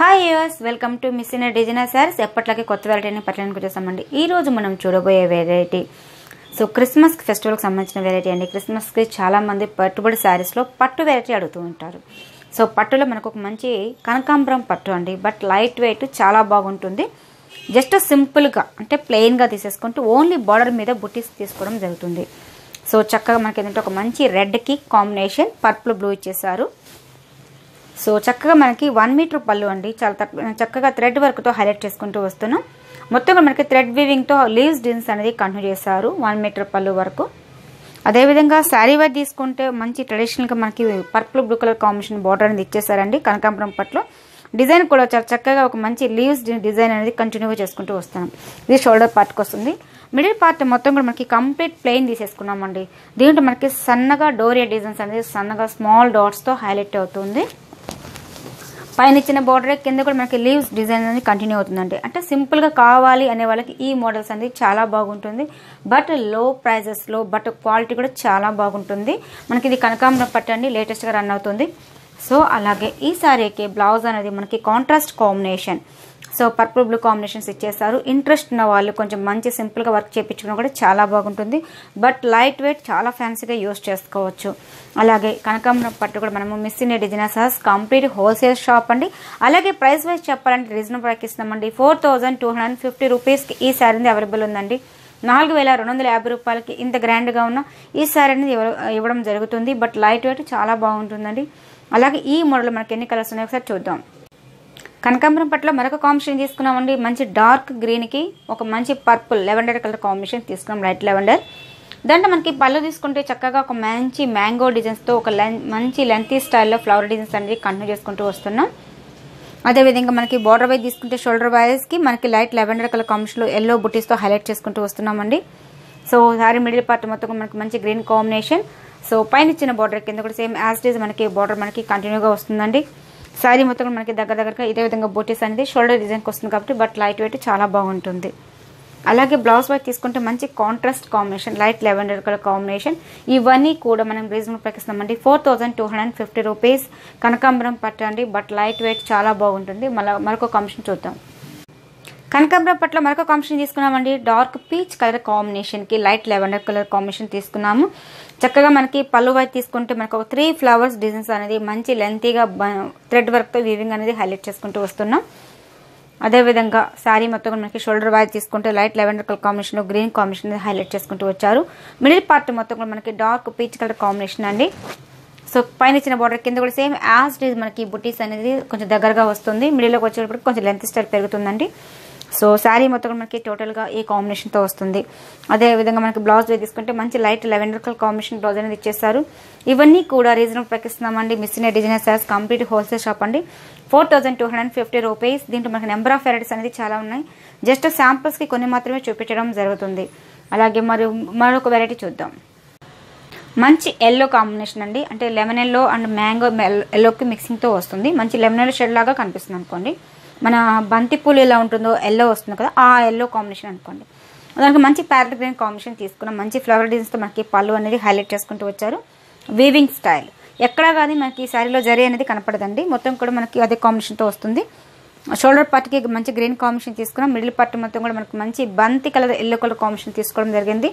hi యూఎస్ welcome to Miss in designer saris ఎప్పట్లాగే కొత్త వెరైటీని పట్టడానికి వచ్చేసామండి ఈ రోజు మనం చూడబోయే వెరైటీ సో క్రిస్మస్ ఫెస్టివల్కి సంబంధించిన వెరైటీ అండి క్రిస్మస్కి చాలా మంది పట్టుబడి శారీస్లో పట్టు వెరైటీ అడుగుతూ ఉంటారు సో పట్టులో మనకు ఒక మంచి కనకాంబరం పట్టు అండి బట్ లైట్ వెయిట్ చాలా బాగుంటుంది జస్ట్ సింపుల్గా అంటే ప్లెయిన్గా తీసేసుకుంటూ ఓన్లీ బార్డర్ మీద బుటీస్ తీసుకోవడం జరుగుతుంది సో చక్కగా మనకి ఏంటంటే ఒక మంచి రెడ్కి కాంబినేషన్ పర్పుల్ బ్లూ ఇచ్చేసారు సో చక్కగా మనకి వన్ మీటర్ పళ్ళు అండి చాలా తక్కువ చక్కగా థ్రెడ్ వర్క్తో హైలైట్ చేసుకుంటూ వస్తున్నాం మొత్తంగా మనకి థ్రెడ్ వీవింగ్తో లీవ్స్ డిజైన్స్ అనేది కంటిన్యూ చేశారు వన్ మీటర్ పళ్ళు వరకు అదేవిధంగా శారీ వైట్ తీసుకుంటే మంచి ట్రెడిషనల్గా మనకి purple blue colour combination border అనేది ఇచ్చేసారండి కనకాంబరం పట్లో డిజైన్ కూడా చాలా చక్కగా ఒక మంచి లీవ్స్ డిజైన్ అనేది కంటిన్యూగా చేసుకుంటూ వస్తున్నాం ఇది షోల్డర్ పార్ట్కి వస్తుంది మిడిల్ పార్ట్ మొత్తం కూడా మనకి కంప్లీట్ ప్లెయిన్ తీసేసుకున్నామండి దీంట్లో మనకి సన్నగా డోరియా డిజైన్స్ అనేది సన్నగా స్మాల్ డాట్స్తో హైలైట్ అవుతుంది పైన ఇచ్చిన బార్డర్ కింద కూడా మనకి లీవ్స్ డిజైన్ అనేది కంటిన్యూ అవుతుందండి అంటే సింపుల్గా కావాలి అనే వాళ్ళకి ఈ మోడల్స్ అనేది చాలా బాగుంటుంది బట్ లో ప్రైజెస్లో బట్ క్వాలిటీ కూడా చాలా బాగుంటుంది మనకి ఇది కనకాంబరం పట్టు అండి లేటెస్ట్గా రన్ అవుతుంది సో అలాగే ఈ సారీకి బ్లౌజ్ అనేది మనకి contrast combination so purple blue combinations ఇచ్చేస్తారు ఇంట్రెస్ట్ ఉన్న వాళ్ళు కొంచెం మంచి సింపుల్గా వర్క్ చేయించుకున్నా కూడా చాలా బాగుంటుంది బట్ లైట్ వెయిట్ చాలా ఫ్యాన్సీగా యూస్ చేసుకోవచ్చు అలాగే కనకాంబరం పట్టు కూడా మనము Miss in designers house complete wholesale shop అండి అలాగే ప్రైస్ వైజ్ చెప్పాలంటే రీజనబుల్ ప్రైస్ ఇస్తామండి four thousand two hundred fifty రూపీస్కి ఈ శారీ అవైలబుల్ ఉందండి నాలుగు వేల రెండు వందల యాభై రూపాయలకి ఇంత గ్రాండ్గా ఉన్న ఈ శారీ అనేది ఇవ్వడం జరుగుతుంది బట్ లైట్ వెయిట్ చాలా బాగుంటుందండి అలాగే ఈ మోడల్ మనకి ఎన్ని కలర్స్ ఉన్నాయో ఒకసారి చూద్దాం కనకాంబరం పట్ల మరొక కాంబినేషన్ తీసుకున్నామండి మంచి డార్క్ గ్రీన్కి ఒక మంచి పర్పుల్ లెవెండర్ కలర్ కాంబినేషన్ తీసుకున్నాం లైట్ లెవెండర్ దాంట్లో మనకి పళ్ళు తీసుకుంటే చక్కగా ఒక మంచి మ్యాంగో డిజైన్స్తో ఒక లెన్ మంచి లెంతీ స్టైల్లో ఫ్లవర్ డిజైన్స్ అనేది కంటిన్యూ చేసుకుంటూ వస్తున్నాం అదేవిధంగా మనకి బార్డర్ వైజ్ తీసుకుంటే షోల్డర్ వైజ్కి మనకి లైట్ లెవెండర్ కలర్ కాంబినేషన్లో ఎల్లో బుటీస్తో హైలైట్ చేసుకుంటూ వస్తున్నామండి సో సారీ మిడిల్ పార్ట్ మొత్తం మనకి మంచి గ్రీన్ కాంబినేషన్ సో పైన ఇచ్చిన బార్డర్ కింద కూడా సేమ్ యాజ్ డీజ్ మనకి బార్డర్ మనకి కంటిన్యూగా వస్తుందండి శారీ మొత్తం మనకి దగ్గర దగ్గరగా ఇదే విధంగా బూటీస్ అనేది షోల్డర్ డిజైన్కి వస్తుంది కాబట్టి బట్ లైట్ వెయిట్ చాలా బాగుంటుంది అలాగే బ్లౌజ్ వైట్ తీసుకుంటే మంచి contrast combination light lavender colour combination ఇవన్నీ కూడా మనం రీజనబుల్ ప్రకటిస్తామండి four thousand two hundred fifty rupees కనకాంబరం పట్టండి బట్ లైట్ వెయిట్ చాలా బాగుంటుంది మళ్ళీ మరొక కాంబినేషన్ చూద్దాం కనకాంబరం పట్ల మరొక కాంబినేషన్ తీసుకున్నామండి డార్క్ పీచ్ కలర్ కాంబినేషన్కి లైట్ లెవెండర్ కలర్ కాంబినేషన్ తీసుకున్నాము చక్కగా మనకి పళ్ళు వైపు తీసుకుంటే మనకు ఒక త్రీ ఫ్లవర్స్ డిజైన్స్ అనేది మంచి లెంతీగా థ్రెడ్ వర్క్తో వీవింగ్ అనేది హైలైట్ చేసుకుంటూ వస్తున్నాం అదేవిధంగా శారీ మొత్తం మనకి షోల్డర్ వైజ్ తీసుకుంటే light lavender colour combination green combination highlight చేసుకుంటూ వచ్చారు మిడిల్ పార్ట్ మొత్తం కూడా మనకి డార్క్ పీచ్ కలర్ కాంబినేషన్ అండి సో పైన ఇచ్చిన బార్డర్ కింద కూడా సేమ్ యాజ్ డీజ్ మనకి బుటీస్ అనేది కొంచెం దగ్గరగా వస్తుంది మిడిల్లోకి వచ్చేటప్పటికి కొంచెం లెంత్ స్టైల్ పెరుగుతుందండి సో శారీ మొత్తం మనకి టోటల్గా ఈ కాంబినేషన్తో వస్తుంది అదేవిధంగా మనకి బ్లౌజ్ వే తీసుకుంటే మంచి light lavender colour combination blouse అనేది ఇచ్చేస్తారు ఇవన్నీ కూడా రీజనబుల్ ప్రకటిస్తున్నామండి Miss in designer saris complete wholesale shop అండి four thousand two hundred fifty rupees దీంట్లో మనకి నెంబర్ ఆఫ్ వెరైటీస్ అనేది చాలా ఉన్నాయి జస్ట్ శాంపుల్స్కి కొన్ని మాత్రమే చూపించడం జరుగుతుంది అలాగే మరి మరొక వెరైటీ చూద్దాం మంచి ఎల్లో కాంబినేషన్ అండి అంటే లెమన్ ఎల్లో అండ్ మ్యాంగో ఎల్లోకి మిక్సింగ్తో వస్తుంది మంచి లెమన్ ఎల్లో షెడ్ లాగా కనిపిస్తుంది అనుకోండి మన బంతిపూలు ఎలా ఉంటుందో ఎల్లో వస్తుంది కదా ఆ ఎల్లో కాంబినేషన్ అనుకోండి దానికి మంచి ప్యారెట్ గ్రీన్ కాంబినేషన్ తీసుకున్నాం మంచి ఫ్లవర్ డిజైన్స్తో మనకి పళ్ళు అనేది హైలైట్ చేసుకుంటూ వచ్చారు వీవింగ్ స్టైల్ ఎక్కడా కానీ మనకి శారీలో జరీ అనేది కనపడదండి మొత్తం కూడా మనకి అదే కాంబినేషన్తో వస్తుంది షోల్డర్ పార్ట్కి మంచి గ్రీన్ కాంబినేషన్ తీసుకున్నాం మిడిల్ పార్ట్ మొత్తం కూడా మనకి మంచి బంతి కలర్ ఎల్లో కలర్ కాంబినేషన్ తీసుకోవడం జరిగింది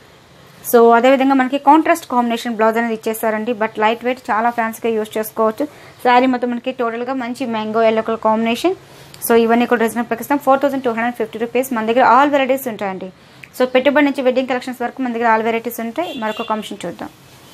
సో అదేవిధంగా మనకి కాంట్రాస్ట్ కాంబినేషన్ బ్లౌజ్ అనేది ఇచ్చేస్తారండి బట్ లైట్ వెయిట్ చాలా ఫ్యాన్స్గా యూస్ చేసుకోవచ్చు శారీ మొత్తం మనకి టోటల్గా మంచి mango yellow colour combination so ఇవన్నీ కూడా రీజనబుల్ ప్రకటిస్తాం four thousand two hundred fifty rupees మన దగ్గర ఆల్ వెరైటీస్ ఉంటాయండి సో పెట్టుబడి నుంచి వెడ్డింగ్ కలెక్షన్స్ వరకు మన దగ్గర ఆల్ వెరైటీస్ ఉంటాయి మరొక కాంబినేషన్ చూద్దాం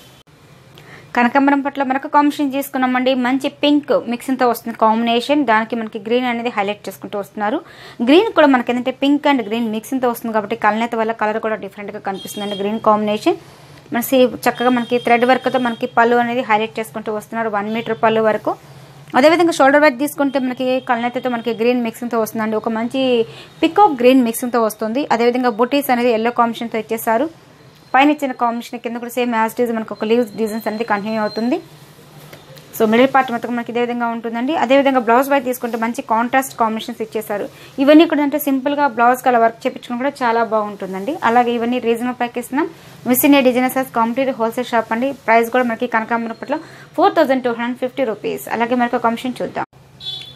కనకాంబరం పట్ల మరొక కాంబినేషన్ తీసుకున్నామండి మంచి పింక్ మిక్సింగ్తో వస్తుంది కాంబినేషన్ దానికి మనకి గ్రీన్ అనేది హైలైట్ చేసుకుంటూ వస్తున్నారు గ్రీన్ కూడా మనకి ఏంటంటే పింక్ అండ్ గ్రీన్ మిక్సింగ్తో వస్తుంది కాబట్టి కలనేత వల్ల కలర్ కూడా డిఫరెంట్గా కనిపిస్తుందండి గ్రీన్ కాంబినేషన్ మన చక్కగా మనకి థ్రెడ్ వర్క్తో మనకి పళ్ళు అనేది హైలైట్ చేసుకుంటూ వస్తున్నారు వన్ మీటర్ పళ్ళు వరకు అదేవిధంగా షోల్డర్ వైట్ తీసుకుంటే మనకి కళ్ళనెత్తతో మనకి గ్రీన్ మిక్సింగ్తో వస్తుందండి ఒక మంచి పికాక్ గ్రీన్ మిక్సింగ్తో వస్తుంది అదేవిధంగా బుటీస్ అనేది ఎల్లో కాంబినేషన్తో ఇచ్చేసారు పైన ఇచ్చిన కాంబినేషన్ కింద కూడా సేమ్ యాజ్ డీజ్ మనకు ఒక లీవ్స్ డిజైన్స్ అనేది కంటిన్యూ అవుతుంది సో మిడిల్ పార్ట్ మొత్తం మనకి ఇదే విధంగా ఉంటుందండి అదేవిధంగా బ్లౌజ్ వైట్ తీసుకుంటే మంచి కాంట్రాస్ట్ కాంబినేషన్స్ ఇచ్చేసారు ఇవన్నీ కూడా అంటే సింపుల్గా బ్లౌజ్ కల వర్క్ చేయించుకుని కూడా చాలా బాగుంటుందండి అలాగే ఇవన్నీ రీజనబుల్ ప్రైక్ ఇస్తున్నాం Miss India designers complete wholesale shop అండి ప్రైస్ కూడా మనకి కనకాంబరం పట్ల four thousand two hundred fifty rupees అలాగే మనకు కమిషన్ చూద్దాం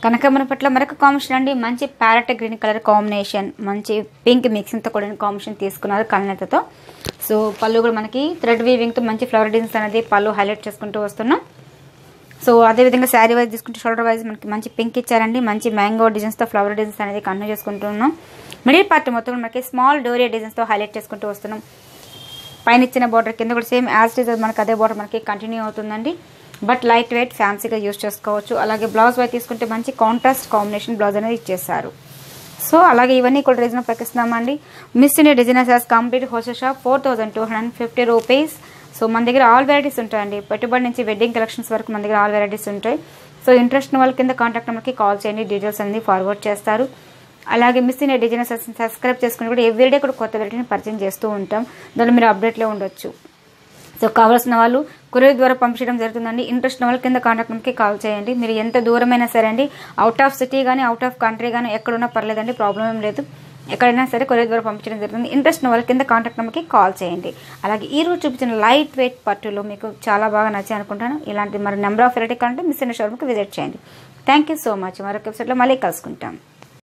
కనకాంబరం పట్ల మరొక కాంబినేషన్ అండి మంచి ప్యారెట్ గ్రీన్ కలర్ కాంబినేషన్ మంచి పింక్ మిక్సింగ్తో కూడిన కాంబినేషన్ తీసుకున్నారు కలనతతో సో పళ్ళు కూడా మనకి థ్రెడ్ వీవింగ్తో మంచి ఫ్లవర్ డిజైన్స్ అనేది పళ్ళు హైలైట్ చేసుకుంటూ వస్తున్నాం సో అదేవిధంగా శారీ వైజ్ తీసుకుంటే షోల్డర్ వైజ్ మనకి మంచి పింక్ ఇచ్చారండి మంచి మ్యాంగో డిజైన్స్తో ఫ్లవర్ డిజైన్స్ అనేది కంటిన్యూ చేసుకుంటున్నాం మిడిల్ పార్ట్ మొత్తం మనకి స్మాల్ డోరియా డిజైన్స్తో హైలైట్ చేసుకుంటూ వస్తున్నాం పైన ఇచ్చిన బార్డర్ కింద కూడా సేమ్ యాజ్ ఇట్ మనకి అదే బార్డర్ మనకి కంటిన్యూ అవుతుందండి బట్ లైట్ వెయిట్ ఫ్యాన్సీగా యూస్ చేసుకోవచ్చు అలాగే బ్లౌజ్ వైపు తీసుకుంటే మంచి కాంట్రాస్ట్ కాంబినేషన్ బ్లౌజ్ అనేది ఇచ్చేసారు సో అలాగే ఇవన్నీ కూడా డిజైన్ ప్రకటిస్తున్నామండి Miss India designers as complete wholesale shop four thousand two hundred fifty rupees so మన దగ్గర ఆల్ వెరైటీస్ ఉంటాయండి పెట్టుబడి నుంచి వెడ్డింగ్ కలెక్షన్స్ వరకు మన దగ్గర ఆల్ వెరైటీస్ ఉంటాయి సో ఇంట్రెస్ట్ ఉన్న వాళ్ళ కింద కాంటాక్ట్ నెంబర్కి కాల్ చేయండి డీటెయిల్స్ అన్ని ఫార్వర్డ్ చేస్తారు అలాగే మిస్ ఇండియా డిజైనర్స్ సబ్స్క్రైబ్ చేసుకుని కూడా ఎవ్రీడే కూడా కొత్త వెరైటీని పరిచయం చేస్తూ ఉంటాం దానిలో మీరు అప్డేట్లో ఉండొచ్చు సో కావాల్సిన వాళ్ళు కొరియర్ ద్వారా పంపించడం జరుగుతుందండి ఇంట్రెస్ట్ ఉన్న వాళ్ళ కింద కాంటాక్ట్ నెంబర్కి కాల్ చేయండి మీరు ఎంత దూరమైనా సరే అండి అవుట్ ఆఫ్ సిటీ కానీ అవుట్ ఆఫ్ కంట్రీ కానీ ఎక్కడున్నా పర్లేదండి ప్రాబ్లం ఏం లేదు ఎక్కడైనా సరే కొరియర్ ద్వారా పంపించడం జరుగుతుంది ఇంట్రెస్ట్ ఉన్న వాళ్ళ కింద కాంటాక్ట్ నెంబర్కి కాల్ చేయండి అలాగే ఈ రోజు చూపించిన లైట్ వెయిట్ పట్టులు మీకు చాలా బాగా నచ్చాయి అనుకుంటాను ఇలాంటి మరి నెంబర్ ఆఫ్ వెరైటీ కంటే మిస్ అయిన షోరూమ్కి విజిట్ చేయండి థ్యాంక్ యూ సో మచ్ మరొక ఎపిసోడ్లో మళ్ళీ కలుసుకుంటాం